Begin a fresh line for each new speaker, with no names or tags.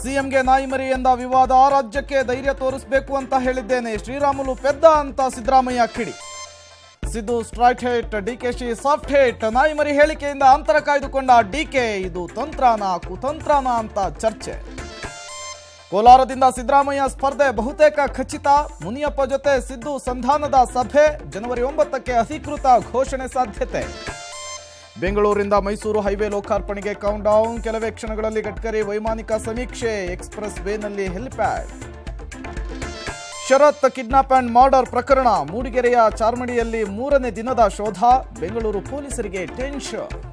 ಸಿಎಂಗೆ ನಾಯಿ ಮರಿ ಎಂದ ವಿವಾದ ರಾಜ್ಯಕ್ಕೆ ಧೈರ್ಯ ತೋರಿಸಬೇಕು ಅಂತ ಹೇಳಿದ್ದೇನೆ ಶ್ರೀರಾಮುಲು ಪೆದ್ದ ಅಂತ ಸಿದ್ದರಾಮಯ್ಯ ಕಿಡಿ Siddu straight hate DKShi soft hate ನಾಯಿ ಮರಿ ಹೇಳಿಕೆಯಿಂದ ಅಂತರ ಕಾಯ್ದುಕೊಂಡ ಡಿಕೆ ಇದು ತಂತ್ರನ ಕುತಂತ್ರನ ಅಂತ ಚರ್ಚೆ ಕೋಲಾರದಿಂದ ಸಿದ್ದರಾಮಯ್ಯ ಸ್ಪರ್ಧೆ ಬಹುತೇಕ ಖಚಿತ ಮುನಿಯಪ್ಪ ಜೊತೆ ಸಿದ್ದು ಸಂಧಾನದ ಸಭೆ ಜನವರಿ ಒಂಬತ್ತಕ್ಕೆ ಅಧಿಕೃತ ಘೋಷಣೆ ಸಾಧ್ಯತೆ ಬೆಂಗಳೂರಿಂದ ಮೈಸೂರು ಹೈವೇ ಲೋಕಾರ್ಪಣೆಗೆ ಕೌಂಟ್ ಡೌನ್ ಕೆಲವೇ ಕ್ಷಣಗಳಲ್ಲಿ ಗಡ್ಕರಿ ವೈಮಾನಿಕ ಸಮೀಕ್ಷೆ ಎಕ್ಸ್ಪ್ರೆಸ್ ವೇನಲ್ಲಿ helipad Sharath kidnap and murder ಪ್ರಕರಣ ಮೂಡಿಗೆರೆಯ ಚಾರ್ಮಡಿಯಲ್ಲಿ ಮೂರನೇ ದಿನದ ಶೋಧ ಬೆಂಗಳೂರು ಪೊಲೀಸರಿಗೆ ಟೆನ್ಷನ್